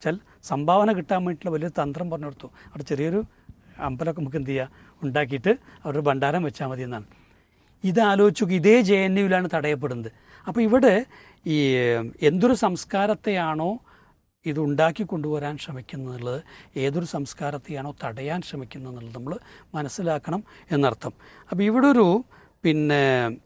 വെച്ചാൽ സംഭാവന കിട്ടാൻ വേണ്ടിയിട്ടുള്ള വലിയൊരു തന്ത്രം പറഞ്ഞു കൊടുത്തു അവിടെ ചെറിയൊരു അമ്പലമൊക്കെ നമുക്ക് എന്ത് ചെയ്യുക ഉണ്ടാക്കിയിട്ട് അവരുടെ ഭണ്ഡാരം വെച്ചാൽ മതി എന്നാണ് ഇത് ആലോചിച്ചു നോക്ക്, ഇതേ ജെ എൻ യുവിലാണ് തടയപ്പെടുന്നത് അപ്പോൾ ഇവിടെ ഈ എന്തൊരു സംസ്കാരത്തെയാണോ ഇത് ഉണ്ടാക്കി കൊണ്ടുവരാൻ ശ്രമിക്കുന്നുള്ളത് ഏതൊരു സംസ്കാരത്തെയാണോ തടയാൻ ശ്രമിക്കുന്നത് എന്നുള്ളത് നമ്മൾ മനസ്സിലാക്കണം എന്നർത്ഥം അപ്പോൾ ഇവിടെ ഒരു പിന്നെ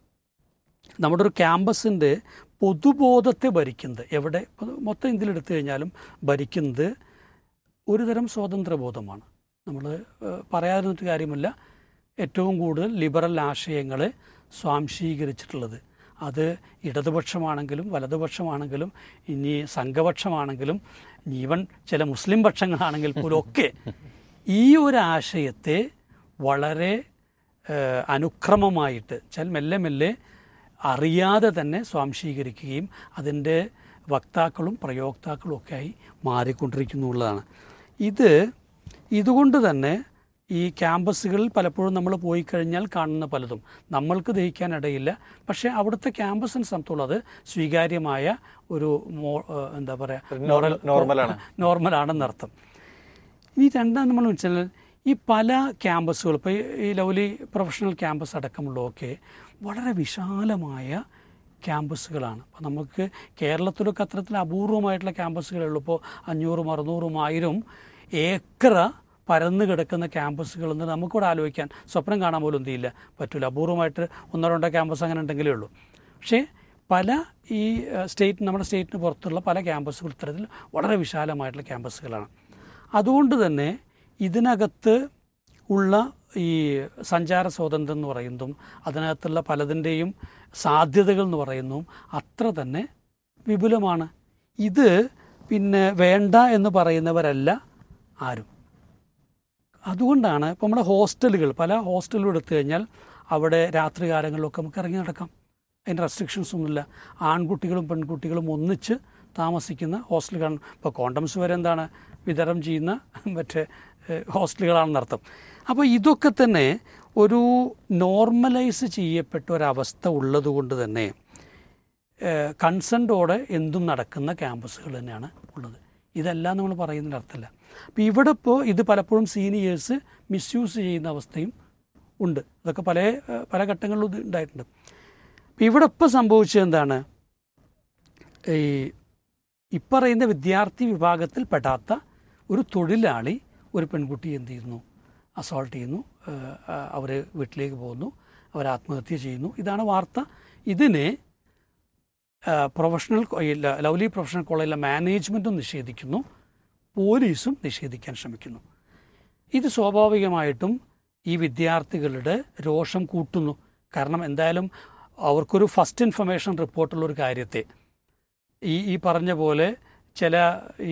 നമ്മുടെ ഒരു ക്യാമ്പസിൻ്റെ പൊതുബോധത്തെ ഭരിക്കുന്നത് എവിടെ ഇപ്പൊ മൊത്തം ഇന്ത്യയിലെടുത്തു കഴിഞ്ഞാലും ഭരിക്കുന്നത് ഒരുതരം സ്വാതന്ത്ര്യബോധമാണ് നമ്മൾ പറയാതിരുന്നിട്ട് കാര്യമില്ല ഏറ്റവും കൂടുതൽ ലിബറൽ ആശയങ്ങളെ സ്വാംശീകരിച്ചിട്ടുള്ളത് അത് ഇടതുപക്ഷമാണെങ്കിലും വലതുപക്ഷമാണെങ്കിലും ഇനി സംഘപക്ഷമാണെങ്കിലും ഇനി ഈവൻ ചില മുസ്ലിം പക്ഷങ്ങളാണെങ്കിൽ പോലും ഒക്കെ ഈ ഒരു ആശയത്തെ വളരെ ഏഹ്, അനുക്രമമായിട്ട് വെച്ചാൽ മെല്ലെ മെല്ലെ അറിയാതെ തന്നെ സ്വാംശീകരിക്കുകയും അതിൻ്റെ വക്താക്കളും പ്രയോക്താക്കളും ഒക്കെ ആയി മാറിക്കൊണ്ടിരിക്കുന്നു എന്നുള്ളതാണ് ഇത് ഇതുകൊണ്ട് തന്നെ ഈ ക്യാമ്പസുകളിൽ പലപ്പോഴും നമ്മൾ പോയി കഴിഞ്ഞാൽ കാണുന്ന പലതും നമ്മൾക്ക് ദഹിക്കാനിടയില്ല പക്ഷേ അവിടുത്തെ ക്യാമ്പസിനെ സംബന്ധിച്ചോളം അത് സ്വീകാര്യമായ ഒരു മോ ഏഹ് എന്താ പറയുക മോറൽ നോർമലാണ്. നോർമലാണെന്നർത്ഥം ഇനി രണ്ടാം നമ്മൾ വെച്ചാൽ ഈ പല ക്യാമ്പസുകൾ ഇപ്പോൾ ഈ ലൗലി പ്രൊഫഷണൽ ക്യാമ്പസ് അടക്കമുള്ളതൊക്കെ വളരെ വിശാലമായ ക്യാമ്പസുകളാണ് അപ്പോൾ നമുക്ക് കേരളത്തിലൊക്കെ അത്തരത്തിൽ അപൂർവമായിട്ടുള്ള ക്യാമ്പസുകളേ ഉള്ളൂ ഇപ്പോൾ അഞ്ഞൂറും അറുന്നൂറും ആയിരം ഏക്കറ പരന്നു കിടക്കുന്ന ക്യാമ്പസുകൾ എന്ന് നമുക്കിവിടെ ആലോചിക്കാൻ സ്വപ്നം കാണാൻ പോലും എന്ത് ചെയ്യില്ല പറ്റില്ല അപൂർവമായിട്ട് ഒന്നോ രണ്ടോ ക്യാമ്പസ് അങ്ങനെ ഉണ്ടെങ്കിലേ ഉള്ളൂ പക്ഷേ പല ഈ ഏഹ്, സ്റ്റേറ്റ് നമ്മുടെ സ്റ്റേറ്റിന് പുറത്തുള്ള പല ക്യാമ്പസുകൾ ഇത്തരത്തിൽ വളരെ വിശാലമായിട്ടുള്ള ക്യാമ്പസുകളാണ് അതുകൊണ്ട് തന്നെ ഇതിനകത്ത് ഉള്ള ഈ സഞ്ചാര സ്വാതന്ത്ര്യം എന്ന് പറയുന്നതും അതിനകത്തുള്ള പലതിൻ്റെയും സാധ്യതകൾ എന്ന് പറയുന്നതും അത്ര തന്നെ വിപുലമാണ് ഇത് പിന്നെ വേണ്ട എന്ന് പറയുന്നവരല്ല ആരും അതുകൊണ്ടാണ് ഇപ്പോൾ നമ്മുടെ ഹോസ്റ്റലുകൾ പല ഹോസ്റ്റലുകൾ എടുത്തു കഴിഞ്ഞാൽ അവിടെ രാത്രികാലങ്ങളിലൊക്കെ നമുക്ക് ഇറങ്ങി നടക്കാം അതിൻ്റെ റെസ്ട്രിക്ഷൻസ് ഒന്നുമില്ല ആൺകുട്ടികളും പെൺകുട്ടികളും ഒന്നിച്ച് താമസിക്കുന്ന ഹോസ്റ്റലുകളാണ് ഇപ്പോൾ കോണ്ടംസ് വരെ എന്താണ് വിതരണം ചെയ്യുന്ന മറ്റേ ഏഹ്, ഹോസ്റ്റലുകളാണെന്നർത്ഥം അപ്പോൾ ഇതൊക്കെ തന്നെ ഒരു നോർമലൈസ് ചെയ്യപ്പെട്ട ഒരവസ്ഥ ഉള്ളതുകൊണ്ട് തന്നെ കൺസെൻറ്റോടെ എന്തും നടക്കുന്ന ക്യാമ്പസുകൾ തന്നെയാണ് ഉള്ളത് ഇതെല്ലാം നമ്മൾ പറയുന്നതിൻ്റെ അർത്ഥമല്ല അപ്പോൾ ഇവിടെ ഇപ്പോൾ ഇത് പലപ്പോഴും സീനിയേഴ്സ് മിസ്യൂസ് ചെയ്യുന്ന അവസ്ഥയും ഉണ്ട് അതൊക്കെ പല ഏഹ്, പല ഘട്ടങ്ങളിലും ഇത് ഉണ്ടായിട്ടുണ്ട് അപ്പോൾ ഇവിടെ ഇപ്പോൾ സംഭവിച്ചത് എന്താണ് ഈ ഇപ്പറയുന്ന വിദ്യാർത്ഥി വിഭാഗത്തിൽ പെടാത്ത ഒരു തൊഴിലാളി ഒരു പെൺകുട്ടി എന്ത് ചെയ്യുന്നു അസോൾട്ട് ചെയ്യുന്നു അവർ വീട്ടിലേക്ക് പോകുന്നു അവർ ആത്മഹത്യ ചെയ്യുന്നു ഇതാണ് വാർത്ത ഇതിനെ ആ, പ്രൊഫഷണൽ കോ- ഈ ല- ലവ്ലി പ്രൊഫഷണൽ കോളേജിലെ മാനേജ്മെൻറ്റും നിഷേധിക്കുന്നു പോലീസും നിഷേധിക്കാൻ ശ്രമിക്കുന്നു ഇത് സ്വാഭാവികമായിട്ടും ഈ വിദ്യാർത്ഥികളുടെ രോഷം കൂട്ടുന്നു കാരണം എന്തായാലും അവർക്കൊരു ഫസ്റ്റ് ഇൻഫർമേഷൻ റിപ്പോർട്ടുള്ള ഒരു കാര്യത്തെ ഈ ഈ പറഞ്ഞ പോലെ ചില ഈ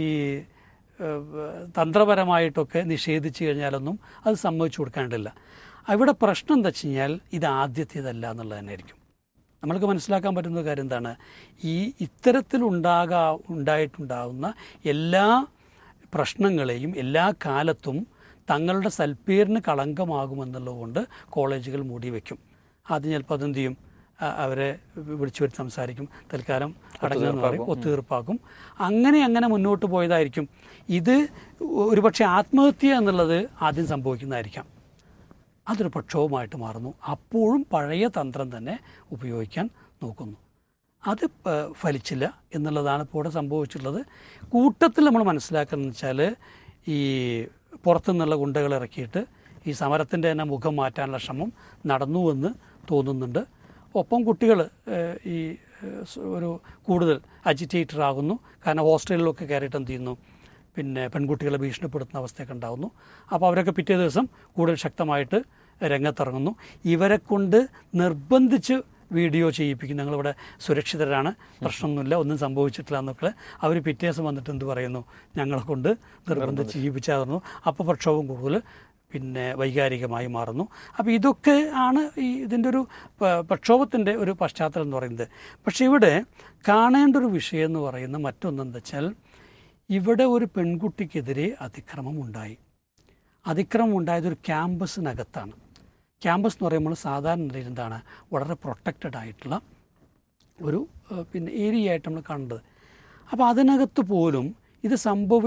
ഏഹ്, തന്ത്രപരമായിട്ടൊക്കെ നിഷേധിച്ചു കഴിഞ്ഞാലൊന്നും അത് സമ്മതിച്ചു കൊടുക്കാണ്ടില്ല അവിടെ പ്രശ്നം എന്താ വെച്ച് കഴിഞ്ഞാൽ ഇത് ആദ്യത്തേതല്ല എന്നുള്ളത് തന്നെയായിരിക്കും നമ്മൾക്ക് മനസ്സിലാക്കാൻ പറ്റുന്ന കാര്യം എന്താണ് ഈ ഇത്തരത്തിലുണ്ടാകാ ഉണ്ടായിട്ടുണ്ടാകുന്ന എല്ലാ പ്രശ്നങ്ങളെയും എല്ലാ കാലത്തും തങ്ങളുടെ സൽപ്പേരിന് കളങ്കമാകുമെന്നുള്ളതുകൊണ്ട് കോളേജുകൾ മൂടി വയ്ക്കും ആദ്യം ചിലപ്പോൾ അതെന്ത് ചെയ്യും ആ, അവരെ വിളിച്ചു വരുത്തി സംസാരിക്കും തൽക്കാലം അടങ്ങുമെന്ന് പറയും ഒത്തുതീർപ്പാക്കും അങ്ങനെ അങ്ങനെ മുന്നോട്ട് പോയതായിരിക്കും ഇത് ഒരുപക്ഷെ ആത്മഹത്യ എന്നുള്ളത് ആദ്യം സംഭവിക്കുന്നതായിരിക്കാം അതൊരു പ്രക്ഷോഭമായിട്ട് മാറുന്നു അപ്പോഴും പഴയ തന്ത്രം തന്നെ ഉപയോഗിക്കാൻ നോക്കുന്നു അത് പ- ഫലിച്ചില്ല എന്നുള്ളതാണ് ഇപ്പോൾ ഇവിടെ സംഭവിച്ചിട്ടുള്ളത് കൂട്ടത്തിൽ നമ്മൾ മനസ്സിലാക്കുന്നത് വെച്ചാൽ ഈ പുറത്തുനിന്നുള്ള ഗുണ്ടകൾ ഇറക്കിയിട്ട് ഈ സമരത്തിൻ്റെ തന്നെ മുഖം മാറ്റാനുള്ള ശ്രമം നടന്നുവെന്ന് തോന്നുന്നുണ്ട് ഒപ്പം കുട്ടികൾ ഈ ഏഹ്, സ് ഒരു കൂടുതൽ അജിറ്റേറ്റഡ് ആകുന്നു കാരണം ഹോസ്റ്റലിലൊക്കെ കയറിയിട്ട് എന്ത് ചെയ്യുന്നു പിന്നെ പെൺകുട്ടികളെ ഭീഷണിപ്പെടുത്തുന്ന അവസ്ഥയൊക്കെ ഉണ്ടാകുന്നു അപ്പോൾ അവരൊക്കെ പിറ്റേ ദിവസം കൂടുതൽ ശക്തമായിട്ട് രംഗത്തിറങ്ങുന്നു ഇവരെ കൊണ്ട് നിർബന്ധിച്ച് വീഡിയോ ചെയ്യിപ്പിക്കും ഞങ്ങളിവിടെ സുരക്ഷിതരാണ് പ്രശ്നമൊന്നുമില്ല ഒന്നും സംഭവിച്ചിട്ടില്ല എന്നൊക്കെ അവർ പിറ്റേ ദിവസം വന്നിട്ട് എന്ത് പറയുന്നു ഞങ്ങളെ കൊണ്ട് നിർബന്ധിച്ച് ചെയ്യിപ്പിച്ചായിരുന്നു അപ്പോൾ പ്രക്ഷോഭം കൂടുതൽ പിന്നെ വൈകാരികമായി മാറുന്നു അപ്പോൾ ഇതൊക്കെ ആണ് ഈ ഇതിൻ്റെ ഒരു പ- പ്രക്ഷോഭത്തിൻ്റെ ഒരു പശ്ചാത്തലം എന്ന് പറയുന്നത് പക്ഷേ ഇവിടെ കാണേണ്ട ഒരു വിഷയം എന്ന് പറയുന്ന മറ്റൊന്നെന്താ വെച്ചാൽ ഇവിടെ ഒരു പെൺകുട്ടിക്കെതിരെ അതിക്രമം ഉണ്ടായി അതിക്രമം ഉണ്ടായത് ഒരു ക്യാമ്പസിനകത്താണ് ക്യാമ്പസ് എന്ന് പറയുമ്പോൾ സാധാരണ നിലയിൽ എന്താണ് വളരെ പ്രൊട്ടക്റ്റഡ് ആയിട്ടുള്ള ഒരു ഏഹ്, പിന്നെ ഏരിയ ആയിട്ട് നമ്മൾ കണ്ടത് അപ്പോൾ അതിനകത്ത് പോലും ഇത് സംഭവ